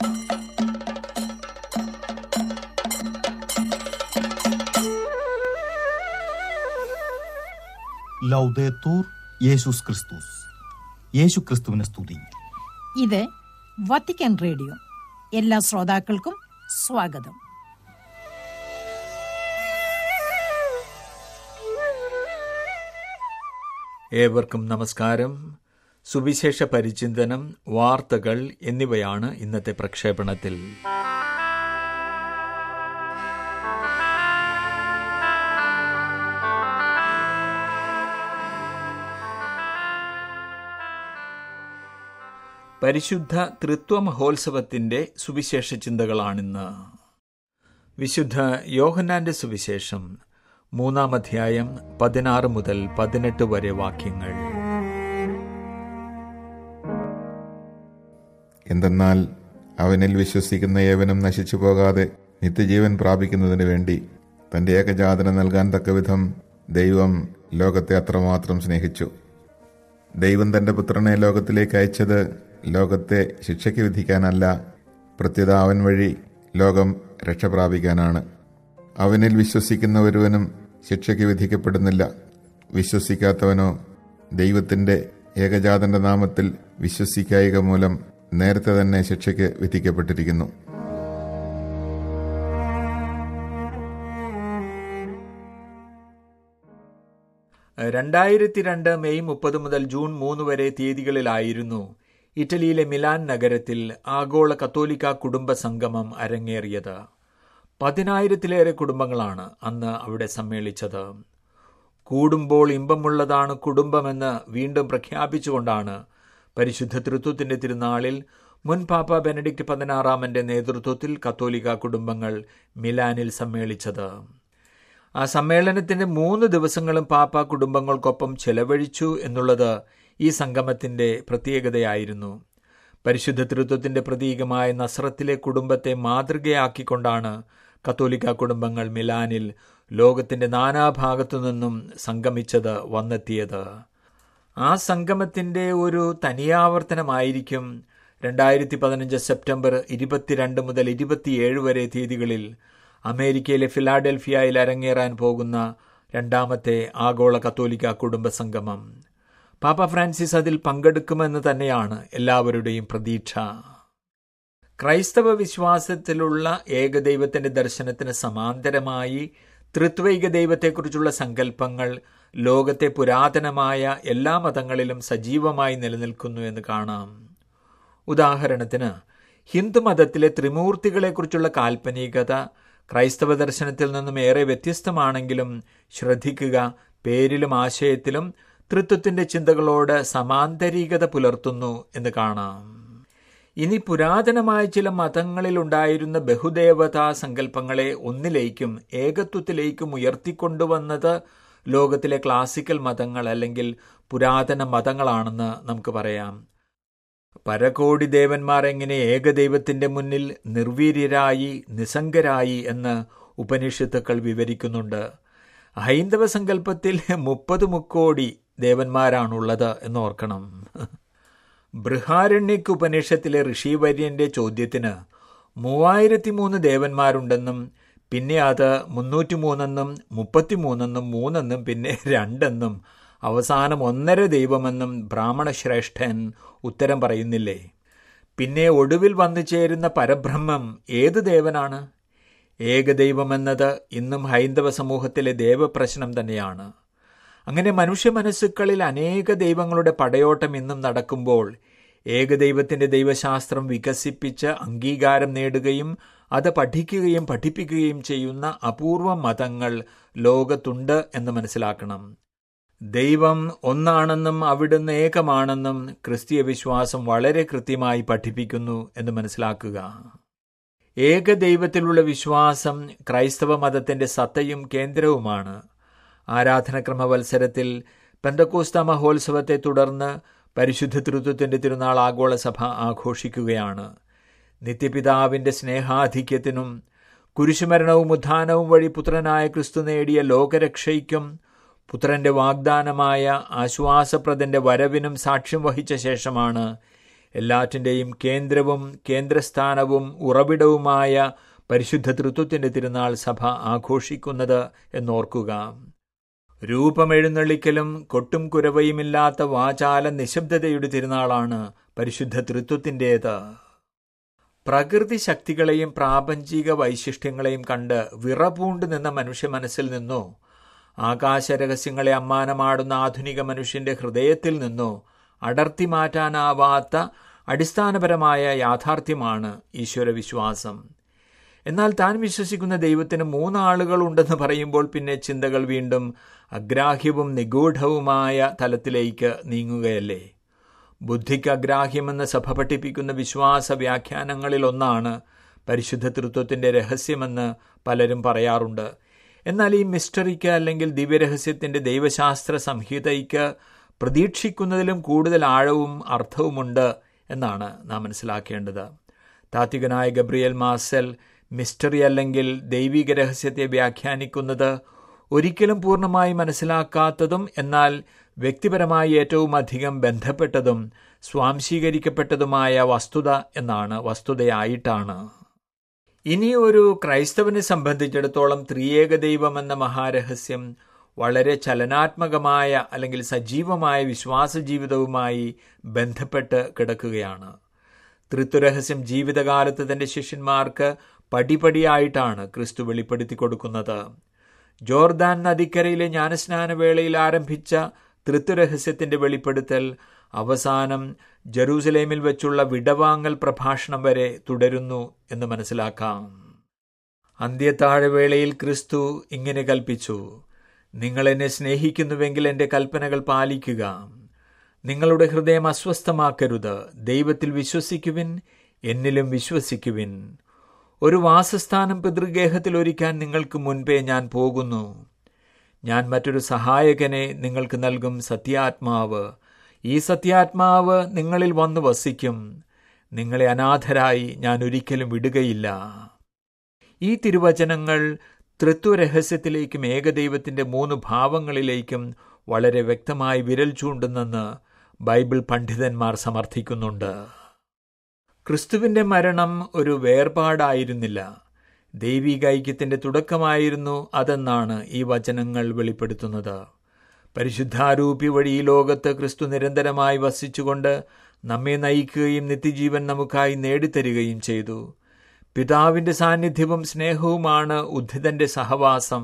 ലൗദേത്തൂർ യേശുസ് ക്രിസ്തുസ് യേശു ക്രിസ്തുവിനെ സ്തുതി ഇത് വത്തിക്കാൻ റേഡിയോ എല്ലാ ശ്രോതാക്കൾക്കും സ്വാഗതം ഏവർക്കും നമസ്കാരം സുവിശേഷ പരിചിന്തനം വാർത്തകൾ എന്നിവയാണ് ഇന്നത്തെ പ്രക്ഷേപണത്തിൽ പരിശുദ്ധ തൃത്വ മഹോത്സവത്തിന്റെ സുവിശേഷ ചിന്തകളാണിന്ന് വിശുദ്ധ യോഹന്നാന്റെ സുവിശേഷം മൂന്നാം അധ്യായം പതിനാറ് മുതൽ പതിനെട്ട് വരെ വാക്യങ്ങൾ എന്തെന്നാൽ അവനിൽ വിശ്വസിക്കുന്ന ഏവനും നശിച്ചു പോകാതെ നിത്യജീവൻ പ്രാപിക്കുന്നതിന് വേണ്ടി തന്റെ ഏകജാതന നൽകാൻ തക്കവിധം ദൈവം ലോകത്തെ അത്രമാത്രം സ്നേഹിച്ചു ദൈവം തന്റെ പുത്രനെ ലോകത്തിലേക്ക് അയച്ചത് ലോകത്തെ ശിക്ഷയ്ക്ക് വിധിക്കാനല്ല പ്രത്യുത അവൻ വഴി ലോകം രക്ഷ പ്രാപിക്കാനാണ് അവനിൽ വിശ്വസിക്കുന്ന ഒരുവനും ശിക്ഷയ്ക്ക് വിധിക്കപ്പെടുന്നില്ല വിശ്വസിക്കാത്തവനോ ദൈവത്തിന്റെ ഏകജാതന്റെ നാമത്തിൽ വിശ്വസിക്കായിക മൂലം നേരത്തെ തന്നെ ശിക്ഷയ്ക്ക് വിധിക്കപ്പെട്ടിരിക്കുന്നു രണ്ടായിരത്തി രണ്ട് മെയ് മുപ്പത് മുതൽ ജൂൺ മൂന്ന് വരെ തീയതികളിലായിരുന്നു ഇറ്റലിയിലെ മിലാൻ നഗരത്തിൽ ആഗോള കത്തോലിക്ക കുടുംബ സംഗമം അരങ്ങേറിയത് പതിനായിരത്തിലേറെ കുടുംബങ്ങളാണ് അന്ന് അവിടെ സമ്മേളിച്ചത് കൂടുമ്പോൾ ഇമ്പമുള്ളതാണ് കുടുംബമെന്ന് വീണ്ടും പ്രഖ്യാപിച്ചുകൊണ്ടാണ് പരിശുദ്ധ തൃത്വത്തിന്റെ തിരുനാളിൽ മുൻ പാപ്പ ബെനഡിക്ട് പതിനാറാമന്റെ നേതൃത്വത്തിൽ കത്തോലിക്ക കുടുംബങ്ങൾ മിലാനിൽ സമ്മേളിച്ചത് ആ സമ്മേളനത്തിന്റെ മൂന്ന് ദിവസങ്ങളും പാപ്പ കുടുംബങ്ങൾക്കൊപ്പം ചെലവഴിച്ചു എന്നുള്ളത് ഈ സംഗമത്തിന്റെ പ്രത്യേകതയായിരുന്നു പരിശുദ്ധ തൃത്വത്തിന്റെ പ്രതീകമായ നസ്രത്തിലെ കുടുംബത്തെ മാതൃകയാക്കിക്കൊണ്ടാണ് കത്തോലിക്ക കുടുംബങ്ങൾ മിലാനിൽ ലോകത്തിന്റെ നാനാഭാഗത്തു നിന്നും സംഗമിച്ചത് വന്നെത്തിയത് ആ സംഗമത്തിന്റെ ഒരു തനിയാവർത്തനമായിരിക്കും രണ്ടായിരത്തി പതിനഞ്ച് സെപ്റ്റംബർ ഇരുപത്തിരണ്ട് മുതൽ ഇരുപത്തിയേഴ് വരെ തീയതികളിൽ അമേരിക്കയിലെ ഫിലാഡൽഫിയയിൽ അരങ്ങേറാൻ പോകുന്ന രണ്ടാമത്തെ ആഗോള കത്തോലിക്ക കുടുംബ സംഗമം പാപ്പ ഫ്രാൻസിസ് അതിൽ പങ്കെടുക്കുമെന്ന് തന്നെയാണ് എല്ലാവരുടെയും പ്രതീക്ഷ ക്രൈസ്തവ വിശ്വാസത്തിലുള്ള ഏകദൈവത്തിന്റെ ദർശനത്തിന് സമാന്തരമായി ത്രിത്വൈക ദൈവത്തെക്കുറിച്ചുള്ള സങ്കല്പങ്ങൾ ലോകത്തെ പുരാതനമായ എല്ലാ മതങ്ങളിലും സജീവമായി നിലനിൽക്കുന്നു എന്ന് കാണാം ഉദാഹരണത്തിന് ഹിന്ദുമതത്തിലെ ത്രിമൂർത്തികളെക്കുറിച്ചുള്ള കാൽപ്പനികത ക്രൈസ്തവ ദർശനത്തിൽ നിന്നും ഏറെ വ്യത്യസ്തമാണെങ്കിലും ശ്രദ്ധിക്കുക പേരിലും ആശയത്തിലും തൃത്വത്തിന്റെ ചിന്തകളോട് സമാന്തരികത പുലർത്തുന്നു എന്ന് കാണാം ഇനി പുരാതനമായ ചില മതങ്ങളിൽ ഉണ്ടായിരുന്ന ബഹുദേവതാ സങ്കല്പങ്ങളെ ഒന്നിലേക്കും ഏകത്വത്തിലേക്കും ഉയർത്തിക്കൊണ്ടുവന്നത് ലോകത്തിലെ ക്ലാസിക്കൽ മതങ്ങൾ അല്ലെങ്കിൽ പുരാതന മതങ്ങളാണെന്ന് നമുക്ക് പറയാം പരകോടി ദേവന്മാർ എങ്ങനെ ഏകദൈവത്തിന്റെ മുന്നിൽ നിർവീര്യരായി നിസംഗരായി എന്ന് ഉപനിഷത്തുക്കൾ വിവരിക്കുന്നുണ്ട് ഹൈന്ദവ സങ്കല്പത്തിൽ മുപ്പത് മുക്കോടി ദേവന്മാരാണുള്ളത് എന്ന് ഓർക്കണം ബൃഹാരണ്യക്ക് ഉപനിഷത്തിലെ ഋഷിവര്യന്റെ ചോദ്യത്തിന് മൂവായിരത്തി മൂന്ന് ദേവന്മാരുണ്ടെന്നും പിന്നെ അത് മുന്നൂറ്റിമൂന്നെന്നും മുപ്പത്തിമൂന്നെന്നും മൂന്നെന്നും പിന്നെ രണ്ടെന്നും അവസാനം ഒന്നര ദൈവമെന്നും ബ്രാഹ്മണശ്രേഷ്ഠൻ ഉത്തരം പറയുന്നില്ലേ പിന്നെ ഒടുവിൽ വന്നു ചേരുന്ന പരബ്രഹ്മം ഏത് ദേവനാണ് ഏകദൈവമെന്നത് ഇന്നും ഹൈന്ദവ സമൂഹത്തിലെ ദേവപ്രശ്നം തന്നെയാണ് അങ്ങനെ മനുഷ്യ മനസ്സുകളിൽ അനേക ദൈവങ്ങളുടെ പടയോട്ടം ഇന്നും നടക്കുമ്പോൾ ഏകദൈവത്തിന്റെ ദൈവശാസ്ത്രം വികസിപ്പിച്ച് അംഗീകാരം നേടുകയും അത് പഠിക്കുകയും പഠിപ്പിക്കുകയും ചെയ്യുന്ന അപൂർവ മതങ്ങൾ ലോകത്തുണ്ട് എന്ന് മനസ്സിലാക്കണം ദൈവം ഒന്നാണെന്നും അവിടുന്ന് ഏകമാണെന്നും ക്രിസ്തീയ വിശ്വാസം വളരെ കൃത്യമായി പഠിപ്പിക്കുന്നു എന്ന് മനസ്സിലാക്കുക ഏകദൈവത്തിലുള്ള വിശ്വാസം ക്രൈസ്തവ മതത്തിന്റെ സത്തയും കേന്ദ്രവുമാണ് ആരാധനക്രമ വത്സരത്തിൽ പെന്തക്കോസ്ത മഹോത്സവത്തെ തുടർന്ന് പരിശുദ്ധ തൃത്വത്തിന്റെ തിരുനാൾ ആഗോള സഭ ആഘോഷിക്കുകയാണ് നിത്യപിതാവിന്റെ സ്നേഹാധിക്യത്തിനും കുരിശുമരണവും ഉത്ഥാനവും വഴി പുത്രനായ ക്രിസ്തു നേടിയ ലോകരക്ഷയ്ക്കും പുത്രന്റെ വാഗ്ദാനമായ ആശ്വാസപ്രദന്റെ വരവിനും സാക്ഷ്യം വഹിച്ച ശേഷമാണ് എല്ലാറ്റിൻ്റെയും കേന്ദ്രവും കേന്ദ്രസ്ഥാനവും ഉറവിടവുമായ പരിശുദ്ധ തൃത്വത്തിൻ്റെ തിരുനാൾ സഭ ആഘോഷിക്കുന്നത് എന്നോർക്കുക രൂപമെഴുന്നള്ളിക്കലും കൊട്ടും കുരവയുമില്ലാത്ത വാചാല നിശബ്ദതയുടെ തിരുനാളാണ് പരിശുദ്ധ തൃത്വത്തിൻ്റേത് പ്രകൃതി ശക്തികളെയും പ്രാപഞ്ചിക വൈശിഷ്ട്യങ്ങളെയും കണ്ട് വിറപൂണ്ട് നിന്ന മനുഷ്യ മനസ്സിൽ നിന്നോ ആകാശരഹസ്യങ്ങളെ അമ്മാനമാടുന്ന ആധുനിക മനുഷ്യന്റെ ഹൃദയത്തിൽ നിന്നോ അടർത്തി മാറ്റാനാവാത്ത അടിസ്ഥാനപരമായ യാഥാർത്ഥ്യമാണ് ഈശ്വരവിശ്വാസം എന്നാൽ താൻ വിശ്വസിക്കുന്ന ദൈവത്തിന് മൂന്നാളുകൾ ഉണ്ടെന്ന് പറയുമ്പോൾ പിന്നെ ചിന്തകൾ വീണ്ടും അഗ്രാഹ്യവും നിഗൂഢവുമായ തലത്തിലേക്ക് നീങ്ങുകയല്ലേ ബുദ്ധിക്ക് അഗ്രാഹ്യമെന്ന് സഭ പഠിപ്പിക്കുന്ന വിശ്വാസ വ്യാഖ്യാനങ്ങളിൽ ഒന്നാണ് പരിശുദ്ധ തൃത്വത്തിന്റെ രഹസ്യമെന്ന് പലരും പറയാറുണ്ട് എന്നാൽ ഈ മിസ്റ്ററിക്ക് അല്ലെങ്കിൽ ദിവ്യരഹസ്യത്തിന്റെ ദൈവശാസ്ത്ര സംഹിതയ്ക്ക് പ്രതീക്ഷിക്കുന്നതിലും കൂടുതൽ ആഴവും അർത്ഥവുമുണ്ട് എന്നാണ് നാം മനസ്സിലാക്കേണ്ടത് താത്വികനായ ഗബ്രിയൽ മാസൽ മിസ്റ്ററി അല്ലെങ്കിൽ ദൈവിക രഹസ്യത്തെ വ്യാഖ്യാനിക്കുന്നത് ഒരിക്കലും പൂർണ്ണമായി മനസ്സിലാക്കാത്തതും എന്നാൽ വ്യക്തിപരമായി ഏറ്റവും അധികം ബന്ധപ്പെട്ടതും സ്വാംശീകരിക്കപ്പെട്ടതുമായ വസ്തുത എന്നാണ് വസ്തുതയായിട്ടാണ് ഇനി ഒരു ക്രൈസ്തവനെ സംബന്ധിച്ചിടത്തോളം ത്രിയേക ദൈവം എന്ന മഹാരഹസ്യം വളരെ ചലനാത്മകമായ അല്ലെങ്കിൽ സജീവമായ വിശ്വാസ ജീവിതവുമായി ബന്ധപ്പെട്ട് കിടക്കുകയാണ് തൃത്വരഹസ്യം ജീവിതകാലത്ത് തന്റെ ശിഷ്യന്മാർക്ക് പടിപടിയായിട്ടാണ് ക്രിസ്തു വെളിപ്പെടുത്തി കൊടുക്കുന്നത് ജോർദാൻ നദിക്കരയിലെ ജ്ഞാനസ്നാനവേളയിൽ ആരംഭിച്ച തൃത്വരഹസ്യത്തിന്റെ വെളിപ്പെടുത്തൽ അവസാനം ജെറൂസലേമിൽ വെച്ചുള്ള വിടവാങ്ങൽ പ്രഭാഷണം വരെ തുടരുന്നു എന്ന് മനസ്സിലാക്കാം അന്ത്യത്താഴവേളയിൽ ക്രിസ്തു ഇങ്ങനെ കൽപ്പിച്ചു നിങ്ങൾ എന്നെ സ്നേഹിക്കുന്നുവെങ്കിൽ എൻ്റെ കൽപ്പനകൾ പാലിക്കുക നിങ്ങളുടെ ഹൃദയം അസ്വസ്ഥമാക്കരുത് ദൈവത്തിൽ വിശ്വസിക്കുവിൻ എന്നിലും വിശ്വസിക്കുവിൻ ഒരു വാസസ്ഥാനം പിതൃഗേഹത്തിൽ ഒരുക്കാൻ നിങ്ങൾക്ക് മുൻപേ ഞാൻ പോകുന്നു ഞാൻ മറ്റൊരു സഹായകനെ നിങ്ങൾക്ക് നൽകും സത്യാത്മാവ് ഈ സത്യാത്മാവ് നിങ്ങളിൽ വന്നു വസിക്കും നിങ്ങളെ അനാഥരായി ഞാൻ ഒരിക്കലും വിടുകയില്ല ഈ തിരുവചനങ്ങൾ തൃത്വരഹസ്യത്തിലേക്കും ഏകദൈവത്തിന്റെ മൂന്ന് ഭാവങ്ങളിലേക്കും വളരെ വ്യക്തമായി വിരൽ ചൂണ്ടുന്നെന്ന് ബൈബിൾ പണ്ഡിതന്മാർ സമർത്ഥിക്കുന്നുണ്ട് ക്രിസ്തുവിന്റെ മരണം ഒരു വേർപാടായിരുന്നില്ല ദൈവിക ഐക്യത്തിന്റെ തുടക്കമായിരുന്നു അതെന്നാണ് ഈ വചനങ്ങൾ വെളിപ്പെടുത്തുന്നത് പരിശുദ്ധാരൂപി വഴി ഈ ലോകത്ത് ക്രിസ്തു നിരന്തരമായി വസിച്ചുകൊണ്ട് നമ്മെ നയിക്കുകയും നിത്യജീവൻ നമുക്കായി നേടിത്തരികയും ചെയ്തു പിതാവിന്റെ സാന്നിധ്യവും സ്നേഹവുമാണ് ഉദ്ധിതന്റെ സഹവാസം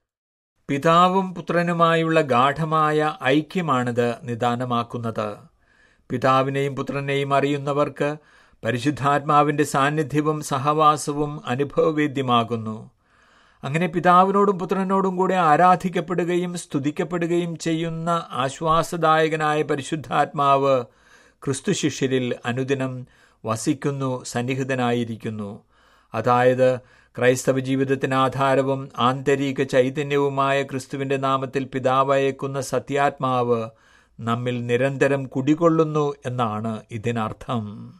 പിതാവും പുത്രനുമായുള്ള ഗാഠമായ ഐക്യമാണിത് നിദാനമാക്കുന്നത് പിതാവിനെയും പുത്രനെയും അറിയുന്നവർക്ക് പരിശുദ്ധാത്മാവിന്റെ സാന്നിധ്യവും സഹവാസവും അനുഭവവേദ്യമാകുന്നു അങ്ങനെ പിതാവിനോടും പുത്രനോടും കൂടെ ആരാധിക്കപ്പെടുകയും സ്തുതിക്കപ്പെടുകയും ചെയ്യുന്ന ആശ്വാസദായകനായ പരിശുദ്ധാത്മാവ് ക്രിസ്തു ശിഷ്യരിൽ അനുദിനം വസിക്കുന്നു സന്നിഹിതനായിരിക്കുന്നു അതായത് ക്രൈസ്തവ ജീവിതത്തിന് ആധാരവും ആന്തരിക ചൈതന്യവുമായ ക്രിസ്തുവിന്റെ നാമത്തിൽ പിതാവയക്കുന്ന സത്യാത്മാവ് നമ്മിൽ നിരന്തരം കുടികൊള്ളുന്നു എന്നാണ് ഇതിനർത്ഥം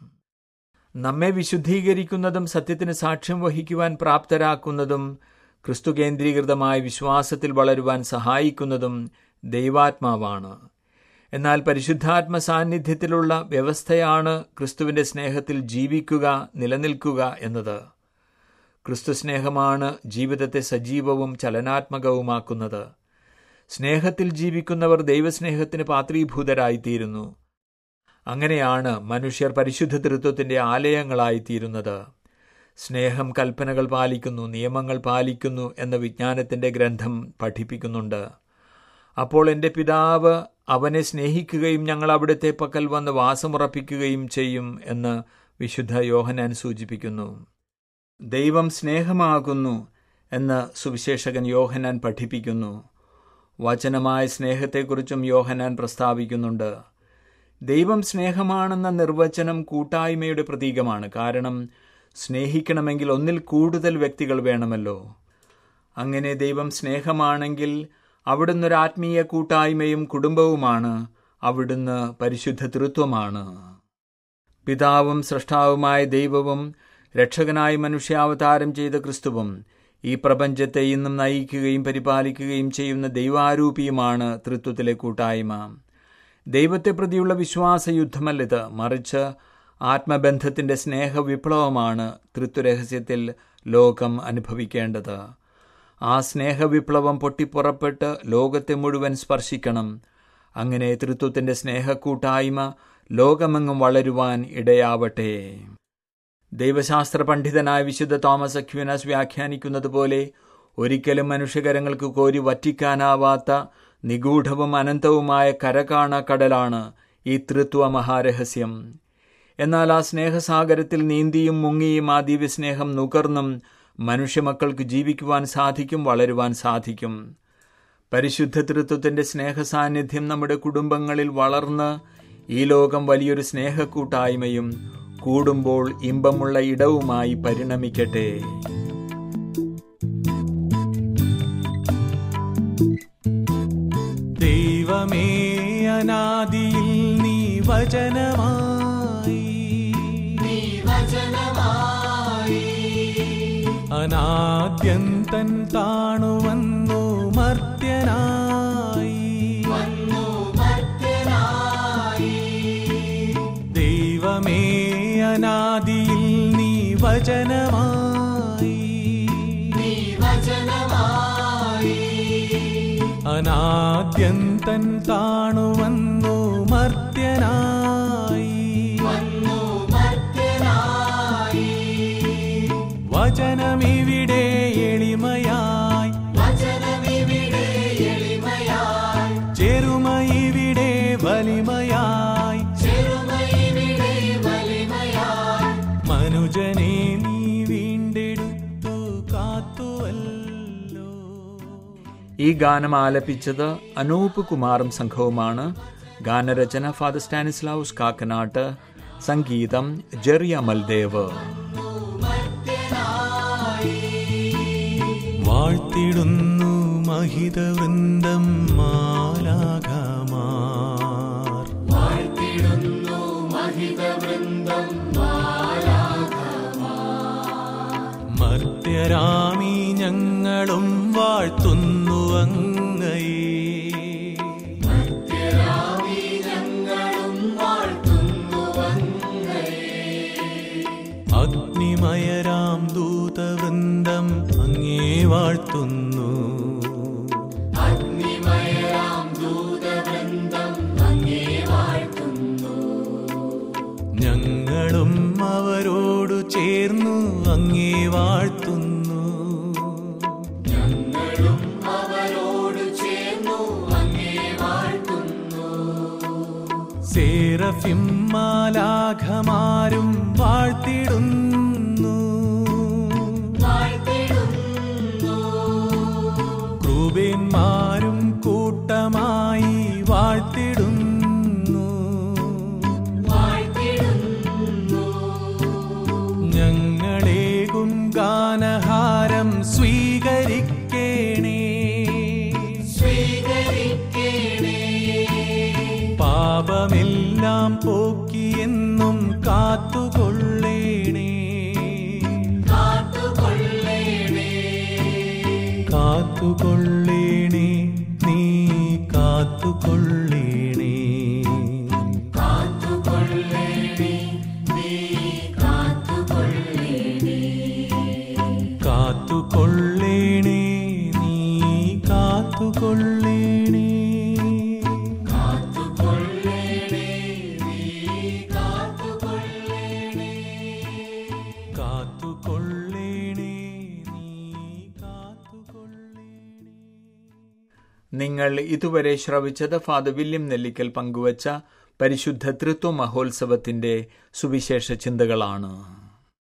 നമ്മെ വിശുദ്ധീകരിക്കുന്നതും സത്യത്തിന് സാക്ഷ്യം വഹിക്കുവാൻ പ്രാപ്തരാക്കുന്നതും ക്രിസ്തു കേന്ദ്രീകൃതമായ വിശ്വാസത്തിൽ വളരുവാൻ സഹായിക്കുന്നതും ദൈവാത്മാവാണ് എന്നാൽ പരിശുദ്ധാത്മ സാന്നിധ്യത്തിലുള്ള വ്യവസ്ഥയാണ് ക്രിസ്തുവിന്റെ സ്നേഹത്തിൽ ജീവിക്കുക നിലനിൽക്കുക എന്നത് ക്രിസ്തു സ്നേഹമാണ് ജീവിതത്തെ സജീവവും ചലനാത്മകവുമാക്കുന്നത് സ്നേഹത്തിൽ ജീവിക്കുന്നവർ ദൈവസ്നേഹത്തിന് പാത്രീഭൂതരായിത്തീരുന്നു അങ്ങനെയാണ് മനുഷ്യർ പരിശുദ്ധ തൃത്വത്തിന്റെ ആലയങ്ങളായിത്തീരുന്നത് സ്നേഹം കൽപ്പനകൾ പാലിക്കുന്നു നിയമങ്ങൾ പാലിക്കുന്നു എന്ന വിജ്ഞാനത്തിന്റെ ഗ്രന്ഥം പഠിപ്പിക്കുന്നുണ്ട് അപ്പോൾ എൻ്റെ പിതാവ് അവനെ സ്നേഹിക്കുകയും ഞങ്ങൾ അവിടുത്തെ പക്കൽ വന്ന് വാസമുറപ്പിക്കുകയും ചെയ്യും എന്ന് വിശുദ്ധ യോഹനാൻ സൂചിപ്പിക്കുന്നു ദൈവം സ്നേഹമാകുന്നു എന്ന് സുവിശേഷകൻ യോഹനാൻ പഠിപ്പിക്കുന്നു വചനമായ സ്നേഹത്തെക്കുറിച്ചും യോഹനാൻ പ്രസ്താവിക്കുന്നുണ്ട് ദൈവം സ്നേഹമാണെന്ന നിർവചനം കൂട്ടായ്മയുടെ പ്രതീകമാണ് കാരണം സ്നേഹിക്കണമെങ്കിൽ ഒന്നിൽ കൂടുതൽ വ്യക്തികൾ വേണമല്ലോ അങ്ങനെ ദൈവം സ്നേഹമാണെങ്കിൽ അവിടുന്ന് ഒരു ആത്മീയ കൂട്ടായ്മയും കുടുംബവുമാണ് അവിടുന്ന് പരിശുദ്ധ തൃത്വമാണ് പിതാവും സൃഷ്ടാവുമായ ദൈവവും രക്ഷകനായി മനുഷ്യാവതാരം ചെയ്ത ക്രിസ്തുവും ഈ പ്രപഞ്ചത്തെ ഇന്നും നയിക്കുകയും പരിപാലിക്കുകയും ചെയ്യുന്ന ദൈവാരൂപിയുമാണ് തൃത്വത്തിലെ കൂട്ടായ്മ ദൈവത്തെ പ്രതിയുള്ള വിശ്വാസ യുദ്ധമല്ലിത് മറിച്ച് ആത്മബന്ധത്തിൻ്റെ സ്നേഹവിപ്ലവമാണ് തൃത്വരഹസ്യത്തിൽ ലോകം അനുഭവിക്കേണ്ടത് ആ സ്നേഹവിപ്ലവം പൊട്ടിപ്പുറപ്പെട്ട് ലോകത്തെ മുഴുവൻ സ്പർശിക്കണം അങ്ങനെ തൃത്വത്തിൻ്റെ സ്നേഹക്കൂട്ടായ്മ ലോകമെങ്ങും വളരുവാൻ ഇടയാവട്ടെ ദൈവശാസ്ത്ര പണ്ഡിതനായ വിശുദ്ധ തോമസ് അക്യൂനസ് വ്യാഖ്യാനിക്കുന്നത് പോലെ ഒരിക്കലും മനുഷ്യകരങ്ങൾക്ക് കോരി വറ്റിക്കാനാവാത്ത നിഗൂഢവും അനന്തവുമായ കരകാണ കടലാണ് ഈ തൃത്വ മഹാരഹസ്യം എന്നാൽ ആ സ്നേഹസാഗരത്തിൽ നീന്തിയും മുങ്ങിയും ആ ദിവ്യസ്നേഹം നുകർന്നും മനുഷ്യമക്കൾക്ക് ജീവിക്കുവാൻ സാധിക്കും വളരുവാൻ സാധിക്കും പരിശുദ്ധ തൃത്വത്തിന്റെ സ്നേഹസാന്നിധ്യം നമ്മുടെ കുടുംബങ്ങളിൽ വളർന്ന് ഈ ലോകം വലിയൊരു സ്നേഹക്കൂട്ടായ്മയും കൂടുമ്പോൾ ഇമ്പമുള്ള ഇടവുമായി പരിണമിക്കട്ടെ ദൈവമേ അനാദിയിൽ നീ വചനമായി അനാദ്യന്തൻ താണുവന്നു മർത്യനായി ദൈവമേ അനാദിയിൽ നീ വചനമായി അനാദ്യന്തൻ താണുവന്നു മർത്യനായി വചനമിവിടെ എളിമയായി ചെറുമ ഇവിടെ വലിമയായി മനുജനെ നീ വീണ്ടെടുത്തു കാത്തുവല്ലോ ഈ ഗാനം ആലപിച്ചത് അനൂപ് കുമാറും സംഘവുമാണ് ഗാനരചന ഫാദർ സ്റ്റാനിസ്ലാവുസ് കാക്കനാട്ട് സംഗീതം ജെറി അമൽദേവ് വാഴ്ത്തിടുന്നു മഹിത വൃന്ദം മാലാഘമാർ മർത്യരാമി ഞങ്ങളും വാഴ്ത്തുന്നു അങ്ങയെ അഗ്നിമയരാം ദൂതവൃന്ദം അങ്ങേ വാഴ്ത്തുന്നു ഞങ്ങളും അവരോടു ചേർന്നു അങ്ങേ വാഴ്ത്തുന്നു സേറഫിം മാലാഖമാരും വാഴ്ത്തിടുന്നു ക്രൂബേന്മാരും കൂട്ടമായി വാഴ്ത്തിടുന്നു ഞങ്ങളേകും ഗാനഹാരം സ്വീകരിക്കേണേ പാപമെല്ലാം പോക്കിയെന്നും കാത്തുകൊള്ളേണേ കാത്തുകൊള്ളേണേ നീ കാത്തുകൊള്ളേണേ കാത്തുകൊള്ളേണേ നീ കാത്തുകൊള്ളേണേ കാത്തുകൊള്ളേണേ നീ കാത്തുകൊള്ളേണേ നിങ്ങൾ ഇതുവരെ ശ്രവിച്ചത് ഫാദർ വില്യം നെല്ലിക്കൽ പങ്കുവച്ച പരിശുദ്ധ തൃത്വ മഹോത്സവത്തിന്റെ സുവിശേഷ ചിന്തകളാണ്